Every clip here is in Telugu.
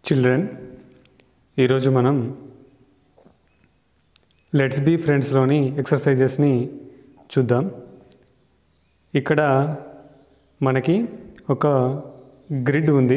చిల్డ్రన్ ఈరోజు మనం లెట్స్ బీ ఫ్రెండ్స్లోని ఎక్సర్సైజెస్ని చూద్దాం ఇక్కడ మనకి ఒక గ్రిడ్ ఉంది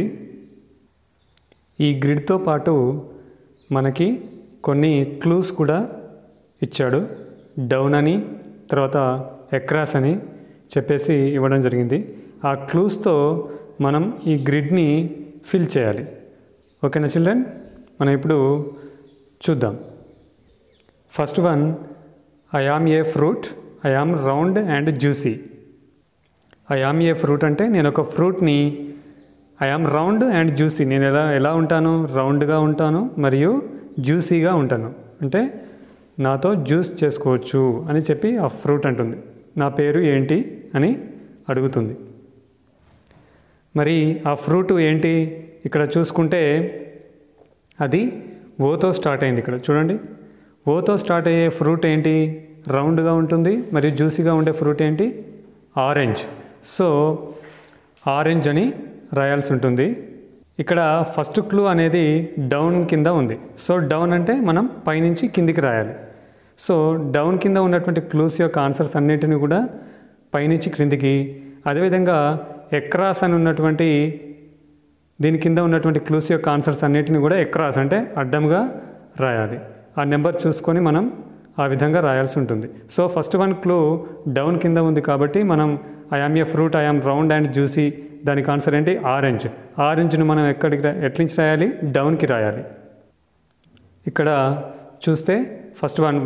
ఈ గ్రిడ్తో పాటు మనకి కొన్ని క్లూస్ కూడా ఇచ్చాడు డౌన్ అని తర్వాత ఎక్రాస్ అని చెప్పేసి ఇవ్వడం జరిగింది ఆ క్లూస్తో మనం ఈ గ్రిడ్ని ఫిల్ చేయాలి ఓకేనా చిల్డ్రన్ మనం ఇప్పుడు చూద్దాం first one I am a fruit I am round and juicy I am a fruit అంటే నేను ఒక ఫ్రూట్ని I am round and juicy నేను ఎలా ఎలా ఉంటాను రౌండ్గా ఉంటాను మరియు జ్యూసీగా ఉంటాను అంటే నాతో జ్యూస్ చేసుకోవచ్చు అని చెప్పి ఆ ఫ్రూట్ అంటుంది నా పేరు ఏంటి అని అడుగుతుంది మరి ఆ ఫ్రూట్ ఏంటి ఇక్కడ చూసుకుంటే అది ఓతో స్టార్ట్ అయింది ఇక్కడ చూడండి ఓతో స్టార్ట్ అయ్యే ఫ్రూట్ ఏంటి రౌండ్గా ఉంటుంది మరియు జ్యూసీగా ఉండే ఫ్రూట్ ఏంటి ఆరెంజ్ సో ఆరెంజ్ అని రాయాల్సి ఉంటుంది ఇక్కడ ఫస్ట్ క్లూ అనేది డౌన్ కింద ఉంది సో డౌన్ అంటే మనం పైనుంచి కిందికి రాయాలి సో డౌన్ కింద ఉన్నటువంటి క్లూస్ యొక్క ఆన్సర్స్ అన్నిటిని కూడా పైనుంచి క్రిందికి అదేవిధంగా ఎక్రాస్ అని ఉన్నటువంటి దీని కింద ఉన్నటువంటి క్లూస్ యొక్క ఆన్సర్స్ అన్నిటిని కూడా ఎక్రాస్ అంటే అడ్డంగా రాయాలి ఆ నెంబర్ చూసుకొని మనం ఆ విధంగా రాయాల్సి ఉంటుంది so first one clue down కింద ఉంది కాబట్టి మనం I am a fruit I am round and juicy దానికి ఆన్సర్ ఏంటి ఆరెంజ్ ఆరెంజ్ను మనం ఎక్కడికి రా- ఎట్లించి రాయాలి డౌన్కి రాయాలి ఇక్కడ చూస్తే first one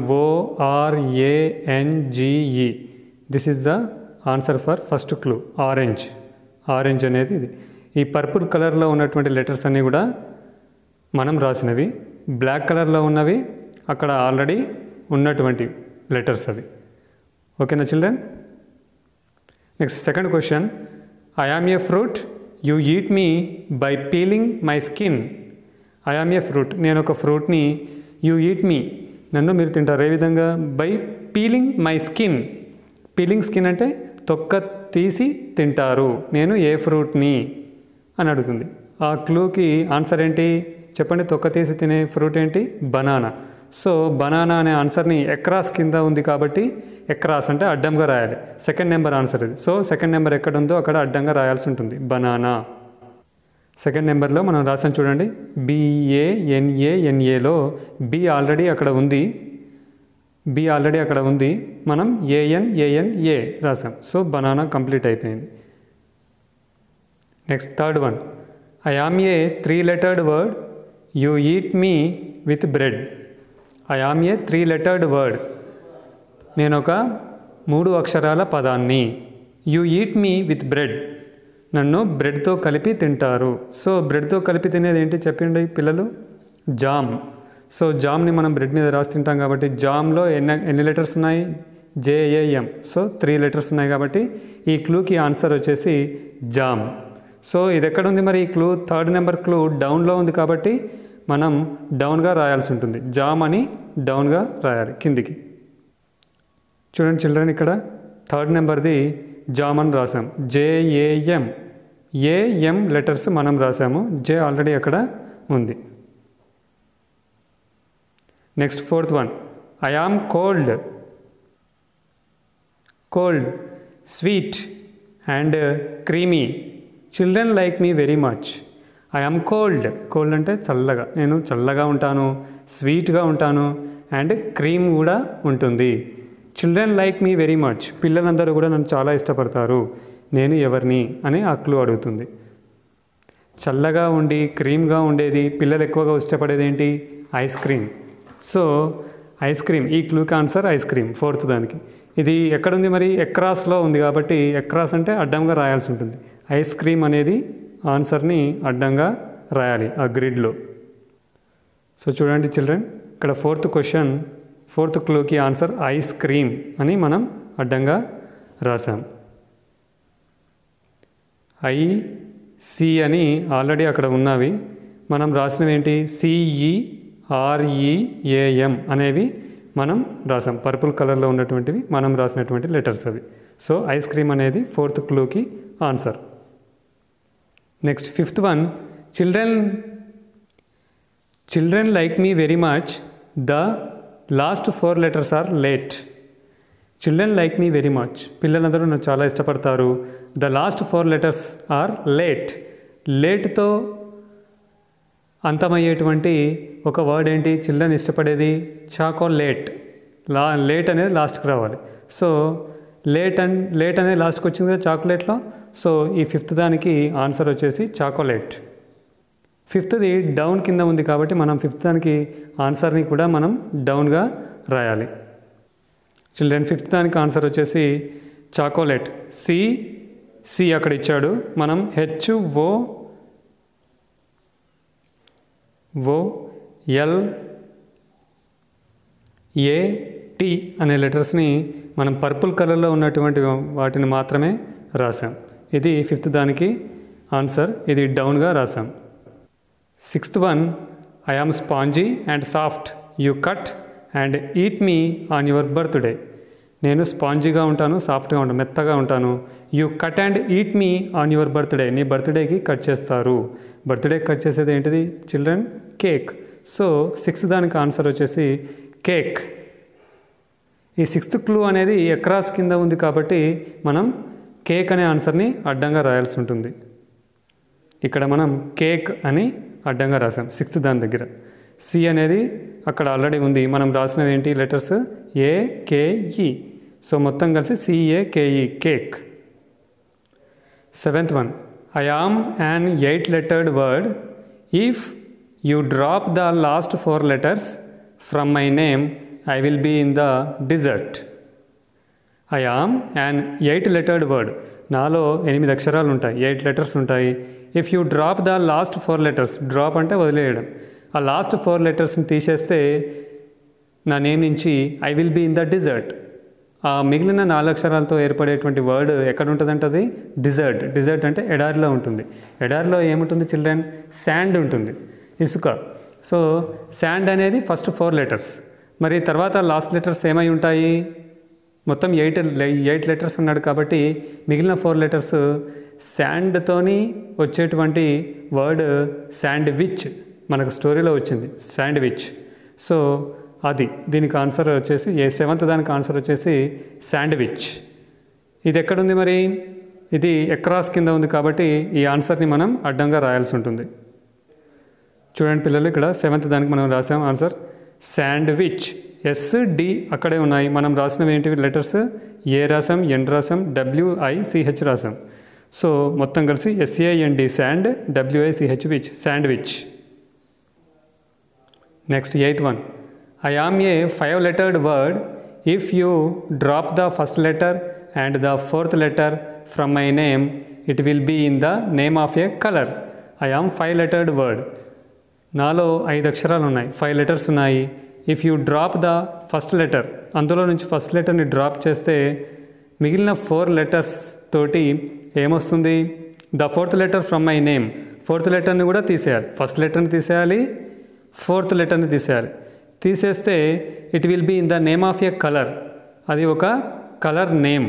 O R A N G E this is the answer for first clue orange orange అనేది ఇది ఈ పర్పుల్ కలర్లో ఉన్నటువంటి లెటర్స్ అన్నీ కూడా మనం రాసినవి బ్లాక్ కలర్లో ఉన్నవి అక్కడ ఆల్రెడీ ఉన్నటువంటి లెటర్స్ అవి ఓకేనా children next second question I am a fruit you eat me by peeling my skin I am a fruit నేను ఒక ఫ్రూట్ని యూ ఈట్ మీ నన్ను మీరు తింటారు ఏ విధంగా by peeling my skin peeling skin అంటే తొక్క తీసి తింటారు నేను ఏ ఫ్రూట్ని అని అడుగుతుంది ఆ క్లూకి ఆన్సర్ ఏంటి చెప్పండి తొక్క తీసి తినే ఫ్రూట్ ఏంటి బనానా సో బనానా అనే ఆన్సర్ని ఎక్రాస్ కింద ఉంది కాబట్టి ఎక్రాస్ అంటే అడ్డంగా రాయాలి సెకండ్ నెంబర్ ఆన్సర్ ఇది సో సెకండ్ నెంబర్ ఎక్కడ ఉందో అక్కడ అడ్డంగా రాయాల్సి ఉంటుంది బనానా సెకండ్ నెంబర్లో మనం రాసాం చూడండి బిఏఎన్ఏఎన్ఏలో బి ఆల్రెడీ అక్కడ ఉంది బి ఆల్రెడీ అక్కడ ఉంది మనం ఏఎన్ ఏఎన్ ఏ రాసాం సో బనానా కంప్లీట్ అయిపోయింది next third one I am a three lettered word you eat me with bread I am a three lettered word నేను ఒక మూడు అక్షరాల పదాన్ని you eat me with bread నన్ను బ్రెడ్తో కలిపి తింటారు సో బ్రెడ్తో కలిపి తినేది ఏంటి చెప్పండి పిల్లలు జామ్ సో జామ్ని మనం బ్రెడ్ మీద రాసి తింటాం కాబట్టి జామ్లో ఎన్ని ఎన్ని లెటర్స్ ఉన్నాయి జేఏఎం సో త్రీ లెటర్స్ ఉన్నాయి కాబట్టి ఈ క్లూకి ఆన్సర్ వచ్చేసి జామ్ సో ఇది ఎక్కడ ఉంది మరి ఈ క్లూ థర్డ్ నెంబర్ క్లూ డౌన్లో ఉంది కాబట్టి మనం డౌన్గా రాయాల్సి ఉంటుంది జామ్ అని డౌన్గా రాయాలి కిందికి చూడండి చిల్డ్రన్ ఇక్కడ థర్డ్ నెంబర్ది జామ్ అని రాసాం జేఏఎం ఏఎం లెటర్స్ మనం రాసాము జే ఆల్రెడీ అక్కడ ఉంది next fourth one I am cold cold sweet and creamy children like me very much I am cold cold అంటే చల్లగా నేను చల్లగా ఉంటాను స్వీట్గా ఉంటాను అండ్ క్రీమ్ కూడా ఉంటుంది children like me very much పిల్లలందరూ కూడా నన్ను చాలా ఇష్టపడతారు నేను ఎవరిని అని ఆ క్లూ అడుగుతుంది చల్లగా ఉండి క్రీమ్గా ఉండేది పిల్లలు ఎక్కువగా ఇష్టపడేది ఏంటి ice cream so ice cream ఈ క్లూకి ఆన్సర్ ఐస్ క్రీమ్ ఫోర్త్ దానికి ఇది ఎక్కడుంది మరి ఎక్రాస్లో ఉంది కాబట్టి ఎక్రాస్ అంటే అడ్డంగా రాయాల్సి ఉంటుంది ఐస్ క్రీమ్ అనేది ఆన్సర్ని అడ్డంగా రాయాలి ఆ గ్రిడ్లో సో చూడండి చిల్డ్రన్ ఇక్కడ ఫోర్త్ క్వశ్చన్ ఫోర్త్ క్లూకి ఆన్సర్ ఐస్ క్రీమ్ అని మనం అడ్డంగా రాసాం ఐ సి అని ఆల్రెడీ అక్కడ ఉన్నవి మనం రాసినవి ఏంటి సిఈ ఆర్ఈఏఎం అనేవి మనం రాసాం పర్పుల్ కలర్లో ఉన్నటువంటివి మనం రాసినటువంటి లెటర్స్ అవి సో ఐస్ క్రీమ్ అనేది ఫోర్త్ క్లూకి answer next fifth one children children like me very much the last four letters are late children like me very much పిల్లలందరూ నన్ను చాలా ఇష్టపడతారు the last four letters are late లేట్తో అంతమయ్యేటువంటి ఒక వర్డ్ ఏంటి చిల్డ్రన్ ఇష్టపడేది చాకోలేట్ లా లేట్ అనేది లాస్ట్కి రావాలి సో లేట్ అండ్ లేట్ అనేది లాస్ట్కి వచ్చింది కదా చాక్లెట్లో సో ఈ ఫిఫ్త్ దానికి ఆన్సర్ వచ్చేసి చాకోలేట్ ఫిఫ్త్ది డౌన్ కింద ఉంది కాబట్టి మనం ఫిఫ్త్ దానికి ఆన్సర్ని కూడా మనం డౌన్గా రాయాలి చిల్డ్రన్ ఫిఫ్త్ దానికి ఆన్సర్ వచ్చేసి చాకోలెట్ సి సి అక్కడ ఇచ్చాడు మనం H O O L A T అనే లెటర్స్ని మనం పర్పుల్ కలర్లో ఉన్నటువంటి వాటిని మాత్రమే రాసాం ఇది ఫిఫ్త్ దానికి ఆన్సర్ ఇది డౌన్గా రాసాం sixth one I am spongy and soft you cut and eat me on your birthday నేను స్పాంజీగా ఉంటాను సాఫ్ట్గా ఉంటాను మెత్తగా ఉంటాను you cut and eat me on your birthday నీ బర్త్డేకి కట్ చేస్తారు బర్త్డే కట్ చేసేది ఏంటిది చిల్డ్రన్ కేక్ సో సిక్స్త్ దానికి ఆన్సర్ వచ్చేసి కేక్ ఈ సిక్స్త్ క్లూ అనేది ఎక్రాస్ కింద ఉంది కాబట్టి మనం కేక్ అనే ఆన్సర్ని అడ్డంగా రాయాల్సి ఉంటుంది ఇక్కడ మనం కేక్ అని అడ్డంగా రాసాం సిక్స్త్ దాని దగ్గర సి అనేది అక్కడ ఆల్రెడీ ఉంది మనం రాసినవి ఏంటి లెటర్స్ ఏ కేఈ సో మొత్తం కలిసి C A K E cake seventh one I am an eight lettered word if you drop the last four letters from my name I will be in the dessert I am an eight lettered word నాలో ఎనిమిది అక్షరాలు ఉంటాయి ఎయిట్ లెటర్స్ ఉంటాయి if you drop the last four letters drop అంటే వదిలేయడం ఆ లాస్ట్ ఫోర్ లెటర్స్ని తీసేస్తే నా నేమ్ నుంచి I will be in the dessert ఆ మిగిలిన నాలుగు అక్షరాలతో ఏర్పడేటువంటి వర్డ్ ఎక్కడ ఉంటుందంటే అది డిజర్ట్ డిజర్ట్ అంటే ఎడారిలో ఉంటుంది ఎడారిలో ఏముంటుంది చిల్డ్రన్ శాండ్ ఉంటుంది ఇసుక సో శాండ్ అనేది ఫస్ట్ ఫోర్ లెటర్స్ మరి తర్వాత లాస్ట్ లెటర్స్ ఏమై ఉంటాయి మొత్తం ఎయిట్ ఎయిట్ లెటర్స్ ఉన్నాడు కాబట్టి మిగిలిన ఫోర్ లెటర్స్ శాండ్తోని వచ్చేటువంటి వర్డ్ శాండ్విచ్ మనకు స్టోరీలో వచ్చింది శాండ్విచ్ సో అది దీనికి ఆన్సర్ వచ్చేసి ఏ సెవెంత్ దానికి ఆన్సర్ వచ్చేసి శాండ్విచ్ ఇది ఎక్కడుంది మరి ఇది ఎక్రాస్ కింద ఉంది కాబట్టి ఈ ఆన్సర్ని మనం అడ్డంగా రాయాల్సి ఉంటుంది చూడండి పిల్లలు ఇక్కడ సెవెంత్ దానికి మనం రాసాం ఆన్సర్ శాండ్విచ్ ఎస్ డి అక్కడే ఉన్నాయి మనం రాసినవి ఏంటివి లెటర్స్ ఏ రాసాం ఎన్ రాసాం డబ్ల్యూఐ సిహెచ్ రాసాం సో మొత్తం కలిసి S A N D sand W I C H which sandwich next eighth one I am a five lettered word if you drop the first letter and the fourth letter from my name it will be in the name of a colour I am five lettered word నాలో ఐదు అక్షరాలు ఉన్నాయి ఫైవ్ లెటర్స్ ఉన్నాయి if you drop the first letter అందులో నుంచి ఫస్ట్ లెటర్ని డ్రాప్ చేస్తే మిగిలిన ఫోర్ లెటర్స్ తోటి ఏమొస్తుంది the fourth letter from my name fourth లెటర్ని కూడా తీసేయాలి ఫస్ట్ లెటర్ని తీసేయాలి ఫోర్త్ లెటర్ని తీసేయాలి తీసేస్తే it will be in the name of a colour అది ఒక కలర్ నేమ్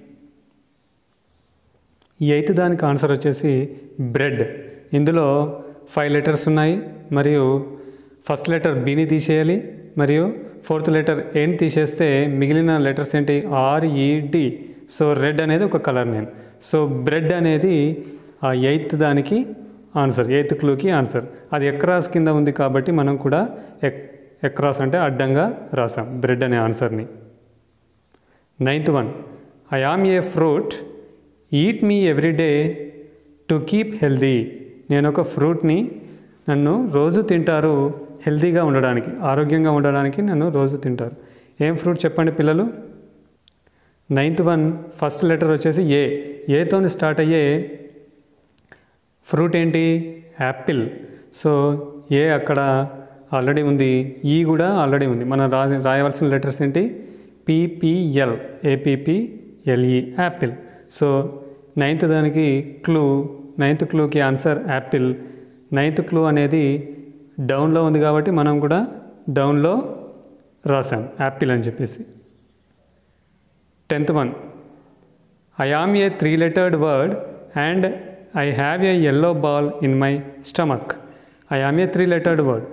ఈ ఎయిత్ దానికి ఆన్సర్ వచ్చేసి బ్రెడ్ ఇందులో ఫైవ్ లెటర్స్ ఉన్నాయి మరియు ఫస్ట్ లెటర్ బిని తీసేయాలి మరియు ఫోర్త్ లెటర్ ఏని తీసేస్తే మిగిలిన లెటర్స్ ఏంటి ఆర్ఈడి సో రెడ్ అనేది ఒక కలర్ నేమ్ సో బ్రెడ్ అనేది ఆ ఎయిత్ దానికి ఆన్సర్ ఎయిత్ క్లూకి ఆన్సర్ అది ఎక్రాస్ కింద ఉంది కాబట్టి మనం కూడా ఎక్ ఎక్రాస్ అంటే అడ్డంగా రాసాం బ్రెడ్ అనే ఆన్సర్ని ninth one I am a fruit eat me every day to keep healthy నేను ఒక ఫ్రూట్ని నన్ను రోజు తింటారు హెల్తీగా ఉండడానికి ఆరోగ్యంగా ఉండడానికి నన్ను రోజు తింటారు ఏం ఫ్రూట్ చెప్పండి పిల్లలు నైన్త్ వన్ ఫస్ట్ లెటర్ వచ్చేసి ఏ ఏతో స్టార్ట్ అయ్యే ఫ్రూట్ ఏంటి యాపిల్ సో ఏ అక్కడ ఆల్రెడీ ఉంది ఈ కూడా ఆల్రెడీ ఉంది మనం రా రాయవలసిన లెటర్స్ ఏంటి P P L A P P L E apple so ninth దానికి క్లూ నైన్త్ క్లూకి ఆన్సర్ యాపిల్ నైన్త్ క్లూ అనేది డౌన్లో ఉంది కాబట్టి మనం కూడా డౌన్లో రాసాం యాపిల్ అని చెప్పేసి tenth one I am a three lettered word and I have a yellow ball in my stomach I am a three lettered word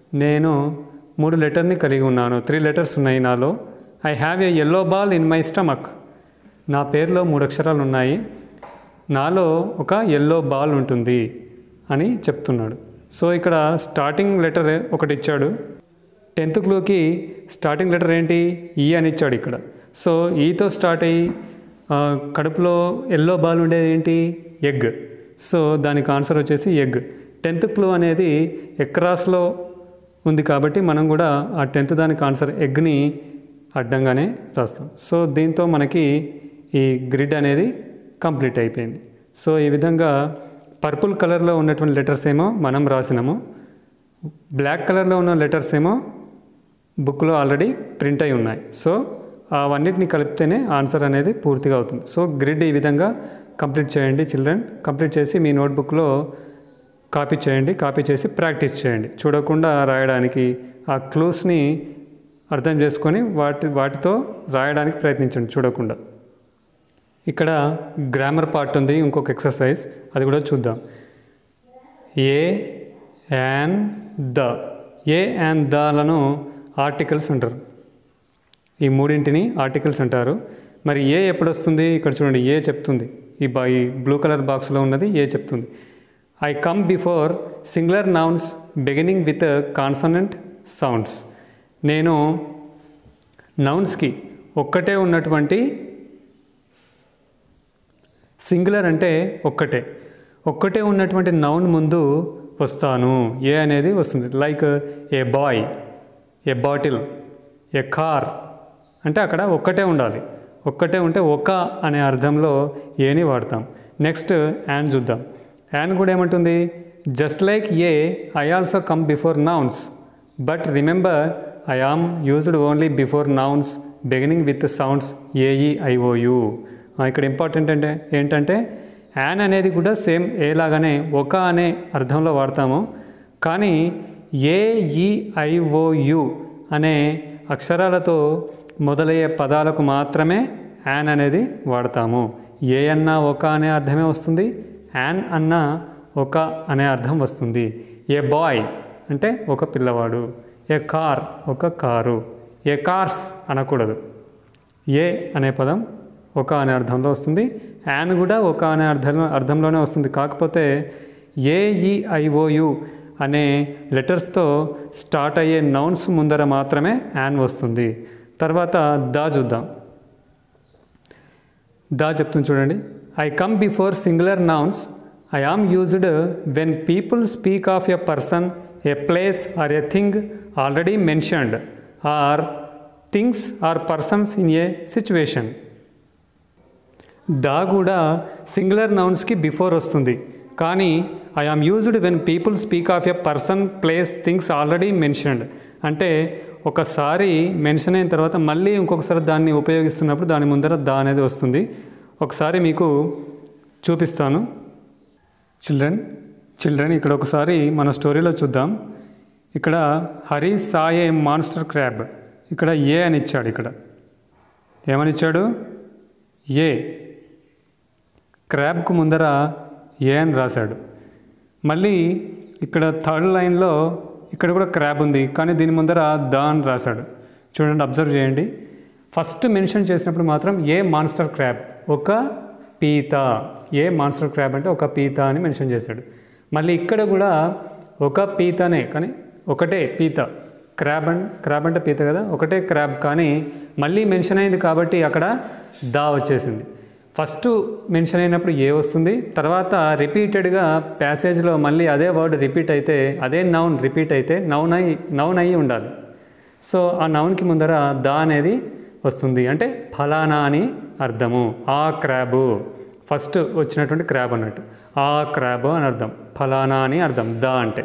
నేను మూడు లెటర్ని కలిగి ఉన్నాను త్రీ లెటర్స్ ఉన్నాయి నాలో I have a yellow ball in my stomach నా పేరులో మూడు అక్షరాలు ఉన్నాయి నాలో ఒక ఎల్లో బాల్ ఉంటుంది అని చెప్తున్నాడు సో ఇక్కడ స్టార్టింగ్ లెటర్ ఒకటి ఇచ్చాడు టెన్త్ క్లూకి స్టార్టింగ్ లెటర్ ఏంటి ఈ అని ఇచ్చాడు ఇక్కడ సో ఈతో స్టార్ట్ అయ్యి ఆ, కడుపులో ఎల్లో బాల్ ఉండేది ఏంటి ఎగ్ సో దానికి ఆన్సర్ వచ్చేసి ఎగ్ టెన్త్ క్లూ అనేది ఎక్రాస్లో ఉంది కాబట్టి మనం కూడా ఆ టెన్త్ దానికి ఆన్సర్ ఎగ్ని అడ్డంగానే రాస్తాం సో దీంతో మనకి ఈ గ్రిడ్ అనేది కంప్లీట్ అయిపోయింది సో ఈ విధంగా పర్పుల్ కలర్లో ఉన్నటువంటి లెటర్స్ ఏమో మనం రాసినాము బ్లాక్ కలర్లో ఉన్న లెటర్స్ ఏమో బుక్లో ఆల్రెడీ ప్రింట్ అయి ఉన్నాయి సో అవన్నిటిని కలిపితేనే ఆన్సర్ అనేది పూర్తిగా అవుతుంది సో గ్రిడ్ ఈ విధంగా కంప్లీట్ చేయండి చిల్డ్రన్ కంప్లీట్ చేసి మీ నోట్బుక్లో కాపీ చేయండి కాపీ చేసి ప్రాక్టీస్ చేయండి చూడకుండా రాయడానికి ఆ క్లూస్ని అర్థం చేసుకొని వాటి వాటితో రాయడానికి ప్రయత్నించండి చూడకుండా ఇక్కడ గ్రామర్ పార్ట్ ఉంది ఇంకొక ఎక్సర్సైజ్ అది కూడా చూద్దాం a an the a and దలను ఆర్టికల్స్ అంటారు ఈ మూడింటిని ఆర్టికల్స్ అంటారు మరి ఏ ఎప్పుడు వస్తుంది ఇక్కడ చూడండి ఏ చెప్తుంది ఈ బా ఈ బ్లూ కలర్ బాక్స్లో ఉన్నది ఏ చెప్తుంది I come before singular nouns beginning with consonant sounds నేను నౌన్స్కి ఒక్కటే ఉన్నటువంటి సింగులర్ అంటే ఒక్కటే ఒక్కటే ఉన్నటువంటి నౌన్ ముందు వస్తాను ఏ అనేది వస్తుంది like a boy a bottle a car అంటే అక్కడ ఒక్కటే ఉండాలి ఒక్కటే ఉంటే ఒక అనే అర్థంలో ఏని వాడతాం నెక్స్ట్ యాన్ చూద్దాం యాన్ కూడా ఏమంటుంది just like a I also come before nouns but remember I am used only before nouns beginning with sounds A E I O U ఇక్కడ ఇంపార్టెంట్ అంటే ఏంటంటే యాన్ అనేది కూడా సేమ్ ఏలాగానే ఒక అనే అర్థంలో వాడతాము కానీ ఏఈఐఓయు అనే అక్షరాలతో మొదలయ్యే పదాలకు మాత్రమే యాన్ అనేది వాడతాము ఏ అన్న ఒక అనే అర్థమే వస్తుంది యాన్ అన్న ఒక అనే అర్థం వస్తుంది ఏ బాయ్ అంటే ఒక పిల్లవాడు ఏ కార్ ఒక కారు ఏ కార్స్ అనకూడదు ఏ అనే పదం ఒక అనే అర్థంలో వస్తుంది యాన్ కూడా ఒక అనే అర్థంలో అర్థంలోనే వస్తుంది కాకపోతే ఏఈఐఓయు అనే లెటర్స్తో స్టార్ట్ అయ్యే నౌన్స్ ముందర మాత్రమే యాన్ వస్తుంది తర్వాత దా చూద్దాం దా చెప్తుంది చూడండి I come before singular nouns I am used when people speak of a person a place or a thing already mentioned or things or persons in a situation the కూడా సింగులర్ నౌన్స్కి బిఫోర్ వస్తుంది కానీ I am used when people speak of a person place things already mentioned అంటే ఒకసారి మెన్షన్ అయిన తర్వాత మళ్ళీ ఇంకొకసారి దాన్ని ఉపయోగిస్తున్నప్పుడు దాని ముందర దా అనేది వస్తుంది ఒకసారి మీకు చూపిస్తాను చిల్డ్రన్ చిల్డ్రన్ ఇక్కడ ఒకసారి మన స్టోరీలో చూద్దాం ఇక్కడ హరి సాయే మాన్స్టర్ క్రాబ్ ఇక్కడ ఏ అని ఇచ్చాడు ఇక్కడ ఏమని ఇచ్చాడు ఏ క్రాబ్కు ముందర ఏ అని రాశాడు మళ్ళీ ఇక్కడ థర్డ్ లైన్లో ఇక్కడ కూడా క్రాబ్ ఉంది కానీ దీని ముందర ద అని రాశాడు చూడండి అబ్జర్వ్ చేయండి ఫస్ట్ మెన్షన్ చేసినప్పుడు మాత్రం ఏ మాన్స్టర్ క్రాబ్ ఒక పీత ఏ మాన్స్టర్ క్రాబ్ అంటే ఒక పీత అని మెన్షన్ చేశాడు మళ్ళీ ఇక్కడ కూడా ఒక పీతనే కానీ ఒకటే పీత క్రాబ్ అండ్ క్రాబ్ అంటే పీత కదా ఒకటే క్రాబ్ కానీ మళ్ళీ మెన్షన్ అయింది కాబట్టి అక్కడ దా వచ్చేసింది ఫస్ట్ మెన్షన్ అయినప్పుడు ఏ వస్తుంది తర్వాత రిపీటెడ్గా ప్యాసేజ్లో మళ్ళీ అదే వర్డ్ రిపీట్ అయితే అదే నౌన్ రిపీట్ అయితే నౌన్ అయి నౌన్ అయ్యి ఉండాలి సో ఆ నౌన్కి ముందర దా అనేది వస్తుంది అంటే ఫలానా అని అర్థము ఆ క్రాబు ఫస్ట్ వచ్చినటువంటి క్రాబ్ అన్నట్టు ఆ క్రాబ్ అని అర్థం ఫలానా అని అర్థం దా అంటే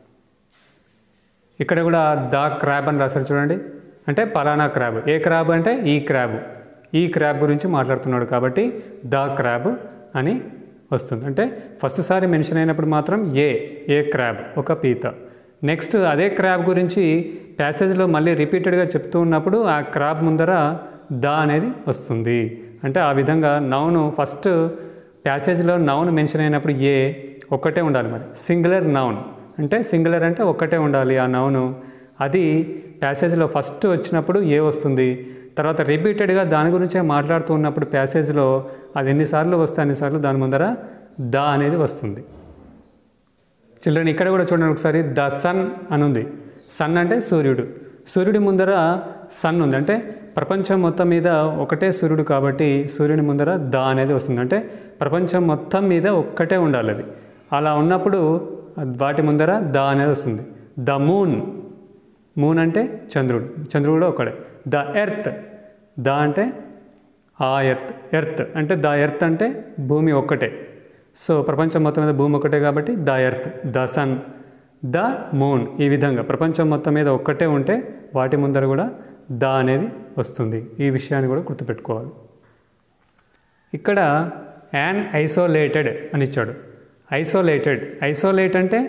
ఇక్కడ కూడా దా క్రాబ్ అని రాశారు చూడండి అంటే పలానా క్రాబ్ ఏ క్రాబ్ అంటే ఈ క్రాబ్ ఈ క్రాబ్ గురించి మాట్లాడుతున్నాడు కాబట్టి దా క్రాబ్ అని వస్తుంది అంటే ఫస్ట్ సారి మెన్షన్ అయినప్పుడు మాత్రం ఏ ఏ క్రాబ్ ఒక పీత నెక్స్ట్ అదే క్రాబ్ గురించి ప్యాసేజ్లో మళ్ళీ రిపీటెడ్గా చెప్తూ ఉన్నప్పుడు ఆ క్రాబ్ ముందర దా అనేది వస్తుంది అంటే ఆ విధంగా నౌను ఫస్ట్ ప్యాసేజ్లో నౌన్ మెన్షన్ అయినప్పుడు ఏ ఒక్కటే ఉండాలి మరి సింగులర్ నౌన్ అంటే సింగులర్ అంటే ఒక్కటే ఉండాలి ఆ నౌను అది ప్యాసేజ్లో ఫస్ట్ వచ్చినప్పుడు ఏ వస్తుంది తర్వాత రిపీటెడ్గా దాని గురించే మాట్లాడుతూ ఉన్నప్పుడు ప్యాసేజ్లో అది ఎన్నిసార్లు వస్తే అన్నిసార్లు దాని ముందర ద అనేది వస్తుంది చిల్డ్రన్ ఇక్కడ కూడా చూడండి ఒకసారి ద సన్ అని ఉంది సన్ అంటే సూర్యుడు సూర్యుడి ముందర సన్ ఉంది అంటే ప్రపంచం మొత్తం మీద ఒకటే సూర్యుడు కాబట్టి సూర్యుని ముందర ద అనేది వస్తుంది అంటే ప్రపంచం మొత్తం మీద ఒక్కటే ఉండాలి అది అలా ఉన్నప్పుడు వాటి ముందర ద అనేది వస్తుంది ద మూన్ మూన్ అంటే చంద్రుడు చంద్రుడు కూడా ఒకడే ద ఎర్త్ ద అంటే ఆ ఎర్త్ ఎర్త్ అంటే ద ఎర్త్ అంటే భూమి ఒక్కటే సో ప్రపంచం మొత్తం మీద భూమి ఒకటే కాబట్టి the earth the sun the moon ఈ విధంగా ప్రపంచం మొత్తం మీద ఒక్కటే ఉంటే వాటి ముందర కూడా ద అనేది వస్తుంది ఈ విషయాన్ని కూడా గుర్తుపెట్టుకోవాలి ఇక్కడ యాన్ ఐసోలేటెడ్ అని ఇచ్చాడు ఐసోలేటెడ్ ఐసోలేట్ అంటే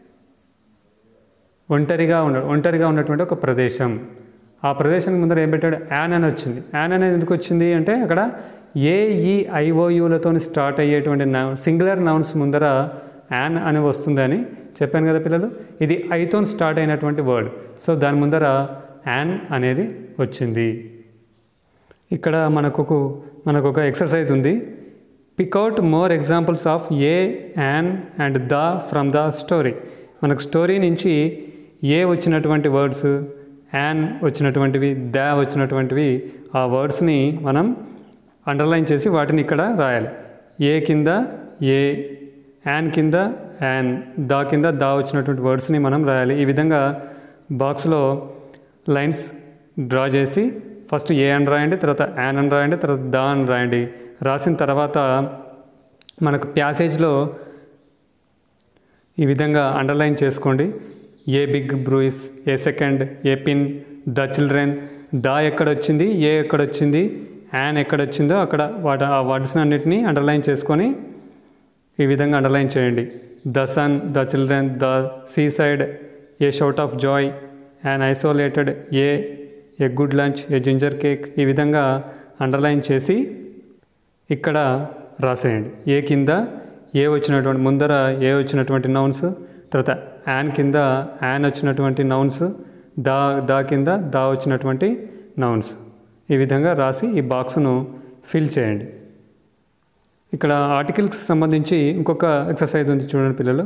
ఒంటరిగా ఉన్న ఒంటరిగా ఉన్నటువంటి ఒక ప్రదేశం ఆ ప్రదేశానికి ముందర ఏం పెట్టాడు యాన్ అని వచ్చింది యాన్ అనేది ఎందుకు వచ్చింది అంటే అక్కడ ఏఈ ఐఓయులతో స్టార్ట్ అయ్యేటువంటి నౌ సింగులర్ నౌన్స్ ముందర యాన్ అని వస్తుందని చెప్పాను కదా పిల్లలు ఇది ఐతో స్టార్ట్ అయినటువంటి వర్డ్ సో దాని ముందర యాన్ అనేది వచ్చింది ఇక్కడ మనకు ఒక- మనకు ఒక ఎక్సర్సైజ్ ఉంది pick out more examples of a an and the from the story మనకు స్టోరీ నుంచి ఏ వచ్చినటువంటి వర్డ్స్ యాన్ వచ్చినటువంటివి ద వచ్చినటువంటివి ఆ వర్డ్స్ని మనం అండర్లైన్ చేసి వాటిని ఇక్కడ రాయాలి ఏ కింద ఏ యాన్ కింద యాన్ దా కింద దా వచ్చినటువంటి వర్డ్స్ని మనం రాయాలి ఈ విధంగా బాక్స్లో లైన్స్ డ్రా చేసి ఫస్ట్ ఏ అని రాయండి తర్వాత యాన్ అని రాయండి తర్వాత దా అని రాయండి రాసిన తర్వాత మనకు ప్యాసేజ్లో ఈ విధంగా అండర్లైన్ చేసుకోండి a big bruise a second a pin the children the ఎక్కడొచ్చింది ఏ ఎక్కడొచ్చింది యాన్ ఎక్కడొచ్చిందో అక్కడ వాటి ఆ వర్డ్స్ అన్నిటినీ అండర్లైన్ చేసుకొని ఈ విధంగా అండర్లైన్ చేయండి the sun the children the seaside a shout of joy and isolated a a good lunch a ginger cake ఈ విధంగా అండర్లైన్ చేసి ఇక్కడ రాసేయండి ఏ కింద ఏ వచ్చినటువంటి ముందర ఏ వచ్చినటువంటి నౌన్స్ తర్వాత యాన్ కింద యాన్ వచ్చినటువంటి నౌన్స్ దా దా కింద దా వచ్చినటువంటి నౌన్స్ ఈ విధంగా రాసి ఈ బాక్స్ను ఫిల్ చేయండి ఇక్కడ ఆర్టికల్స్కి సంబంధించి ఇంకొక ఎక్సర్సైజ్ ఉంది చూడండి పిల్లలు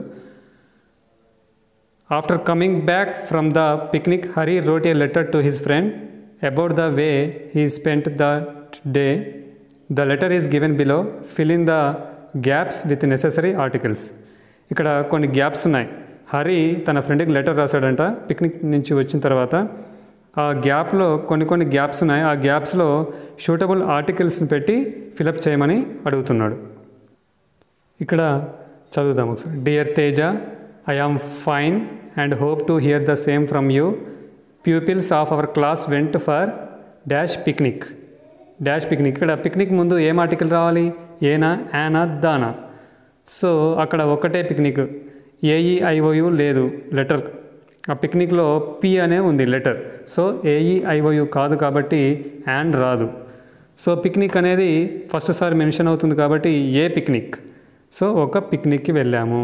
after coming back from the picnic Hari wrote a letter to his friend about the way he spent the day the letter is given below fill in the gaps with necessary articles ఇక్కడ కొన్ని గ్యాప్స్ ఉన్నాయి హరి తన ఫ్రెండ్కి లెటర్ రాశాడంట పిక్నిక్ నుంచి వచ్చిన తర్వాత ఆ గ్యాప్లో కొన్ని కొన్ని గ్యాప్స్ ఉన్నాయి ఆ గ్యాప్స్లో షూటబుల్ ఆర్టికల్స్ని పెట్టి ఫిలప్ చేయమని అడుగుతున్నాడు ఇక్కడ చదువుదాం ఒకసారి dear Teja I am fine and hope to hear the same from you pupils of our class went for dash picnic dash picnic ఇక్కడ పిక్నిక్ ముందు ఏం ఆర్టికల్ రావాలి ఏనా యానా దానా సో అక్కడ ఒకటే పిక్నిక్ ఏఈఐఓయు లేదు లెటర్ ఆ పిక్నిక్లో పి అనే ఉంది లెటర్ సో ఏఈఐఓయు కాదు కాబట్టి యాన్ రాదు సో పిక్నిక్ అనేది ఫస్ట్ సారి మెన్షన్ అవుతుంది కాబట్టి ఏ పిక్నిక్ సో ఒక పిక్నిక్కి వెళ్ళాము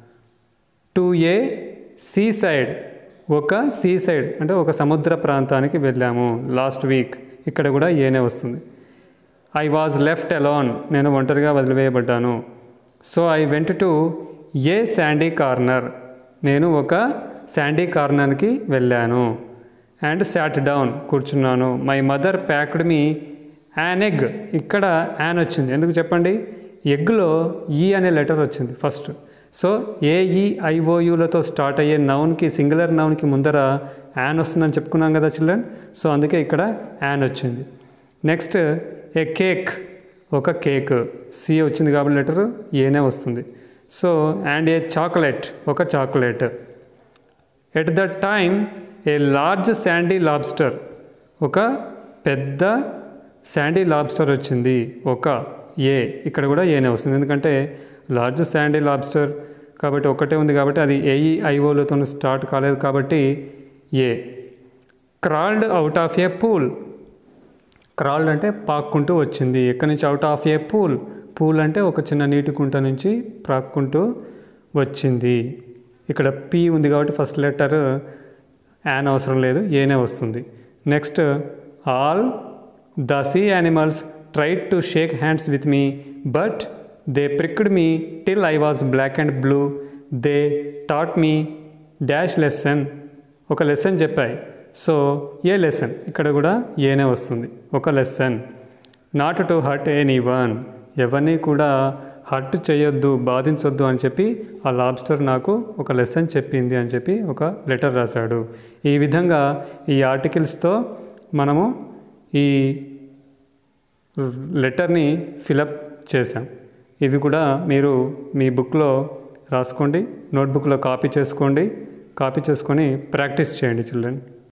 టు ఏ సీ సైడ్ ఒక సీ సైడ్ అంటే ఒక సముద్ర ప్రాంతానికి వెళ్ళాము లాస్ట్ వీక్ ఇక్కడ కూడా ఏనే వస్తుంది ఐ వాజ్ లెఫ్ట్ అలోన్ నేను ఒంటరిగా వదిలివేయబడ్డాను so I went to a sandy corner నేను ఒక శాండీ కార్నర్కి వెళ్ళాను అండ్ శాట్ డౌన్ కూర్చున్నాను my mother packed me an egg ఇక్కడ యాన్ వచ్చింది ఎందుకు చెప్పండి ఎగ్లో ఈ అనే లెటర్ వచ్చింది ఫస్ట్ సో ఏఈఐఓయులతో స్టార్ట్ అయ్యే నౌన్కి సింగులర్ నౌన్కి ముందర యాన్ వస్తుందని చెప్పుకున్నాం కదా చిల్డ్రన్ సో అందుకే ఇక్కడ యాన్ వచ్చింది నెక్స్ట్ ఏ కేక్ ఒక కేక్ సి వచ్చింది కాబట్టి లెటర్ ఏనే వస్తుంది సో అండ్ ఏ చాక్లెట్ ఒక chocolate at the time a large sandy lobster ఒక పెద్ద శాండీ లాబ్స్టర్ వచ్చింది ఒక ఏ ఇక్కడ కూడా ఏనే వస్తుంది ఎందుకంటే లార్జ్ శాండీ లాబ్స్టర్ కాబట్టి ఒకటే ఉంది కాబట్టి అది ఏఈ ఐఓలతో స్టార్ట్ కాలేదు కాబట్టి a crawled out of a pool crawled అంటే పాక్కుంటూ వచ్చింది ఎక్కడి నుంచి out of a pool pool అంటే ఒక చిన్న నీటి కుంట నుంచి ప్రాక్కుంటూ వచ్చింది ఇక్కడ పి ఉంది కాబట్టి ఫస్ట్ లెటర్ యాన్ అవసరం లేదు ఏనే వస్తుంది next all the sea animals tried to shake hands with me but they pricked me till I was black and blue they taught me dash lesson ఒక లెసన్ చెప్పాయి సో ఏ లెసన్ ఇక్కడ కూడా ఏనే వస్తుంది ఒక lesson not to hurt anyone ఎవరిని కూడా హర్ట్ చేయొద్దు బాధించొద్దు అని చెప్పి ఆ లాబ్స్టర్ నాకు ఒక లెసన్ చెప్పింది అని చెప్పి ఒక లెటర్ రాశాడు ఈ విధంగా ఈ ఆర్టికల్స్తో మనము ఈ లెటర్ని ఫిలప్ చేశాం ఇవి కూడా మీరు మీ బుక్లో రాసుకోండి నోట్బుక్లో కాపీ చేసుకోండి కాపీ చేసుకొని ప్రాక్టీస్ చేయండి చిల్డ్రన్